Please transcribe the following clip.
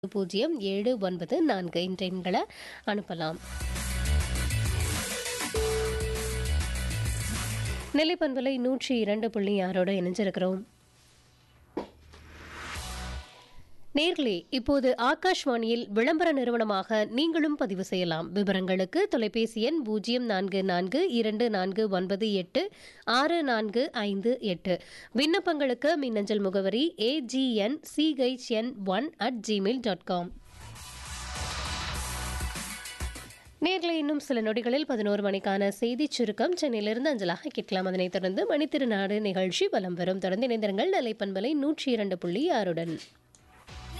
பூஜ்ஜியம் ஏழு ஒன்பது நான்கு என்ற எண்களை அனுப்பலாம் நெல்லை பண்பலை நூற்றி இரண்டு புள்ளி ஆறோடு இணைஞ்சிருக்கிறோம் நேர்களே இப்போது ஆகாஷ்வாணியில் விளம்பர நிறுவனமாக நீங்களும் பதிவு செய்யலாம் விவரங்களுக்கு தொலைபேசி எண் பூஜ்ஜியம் நான்கு நான்கு இரண்டு நான்கு ஒன்பது எட்டு ஆறு நான்கு ஐந்து எட்டு விண்ணப்பங்களுக்கு மின்னஞ்சல் முகவரி AGN CHN one at Gmail dot com நேர்களை இன்னும் சில நொடிகளில் பதினோரு மணிக்கான செய்தி சுருக்கம் சென்னையிலிருந்து அஞ்சலாக கேட்கலாம் அதனைத் தொடர்ந்து மணித்திருநாடு நிகழ்ச்சி வலம் வரும் தொடர்ந்து இணைந்திருங்கள் நிலைப்பண்பலை நூற்றி இரண்டு புள்ளி ஆறுடன்